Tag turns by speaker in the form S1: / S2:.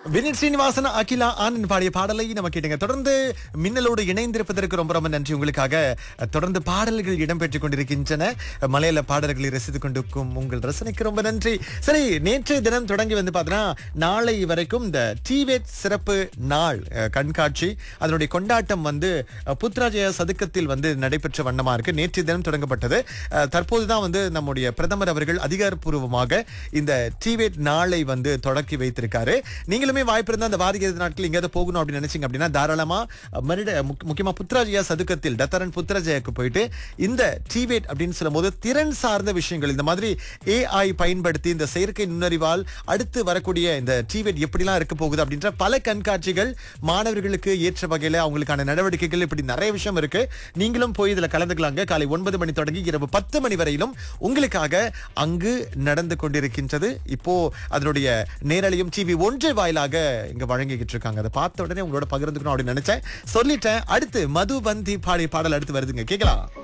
S1: வினித் ஸ்ரீனிவாசன் அகிலா ஆனந்த் பாடிய பாடலை நம்ம கேட்டுங்க தொடர்ந்து மின்னலோடு இணைந்திருப்பதற்கு ரொம்ப ரொம்ப நன்றி உங்களுக்காக தொடர்ந்து பாடல்கள் இடம்பெற்றுக் கொண்டிருக்கின்றன மலையாள பாடல்களை ரசித்துக் கொண்டிருக்கும் உங்கள் ரசனைக்கு ரொம்ப நன்றி சரி நேற்றைய தினம் தொடங்கி வந்து பார்த்தீங்கன்னா நாளை வரைக்கும் இந்த டிவேட் சிறப்பு நாள் அஹ், கண்காட்சி அதனுடைய கொண்டாட்டம் வந்து அஹ், புத்ராஜய சதுக்கத்தில் வந்து நடைபெற்ற வண்ணமா இருக்கு நேற்றைய தினம் தொடங்கப்பட்டது அஹ், தற்போதுதான் வந்து நம்முடைய பிரதமர் அவர்கள் அதிகாரப்பூர்வமாக இந்த டிவேட் நாளை வந்து தொடக்கி வைத்திருக்காரு நீங்களுமே வாய்ப்பு இருந்தா அந்த வாரிய நாட்கள் எங்கேயாவது போகணும் அப்படின்னு நினைச்சீங்க அப்படின்னா தாராளமா அஹ், மறுட முக்- முக்கியமா புத்ராஜயா சதுக்கத்தில் டத்தரன் புத்ராஜயாக்கு போயிட்டு இந்த டிவேட் அப்படின்னு சொல்லும்போது திறன் சார்ந்த விஷயங்கள் இந்த மாதிரி ஏஐ பயன்படுத்தி இந்த செயற்கை நுண்ணறிவால் அடுத்து வரக்கூடிய இந்த டிவேட் எப்படிலாம் இருக்க போகுது அப்படின்ற பல கண்காட்சிகள் மாணவர்களுக்கு ஏற்ற வகையில அவங்களுக்கான நடவடிக்கைகள் இப்படி நிறைய விஷயம் இருக்கு நீங்களும் போய் இதுல கலந்துக்கலாங்க காலை ஒன்பது மணி தொடங்கி இரவு பத்து மணி வரையிலும் உங்களுக்காக அங்கு நடந்து கொண்டிருக்கின்றது இப்போ அதனுடைய நேரலையும் டிவி ஒன்று வாயிலாக இங்க வழங்கிக்கிட்டு இருக்காங்க அதை பார்த்த உடனே உங்களோட பகிர்ந்துக்கணும் அப்படின்னு நினைச்சேன் சொல்லிட்டேன் அடுத்து மதுபந்தி பாடிய பாடல் அடுத்து வருதுங்க கேட்கலாம்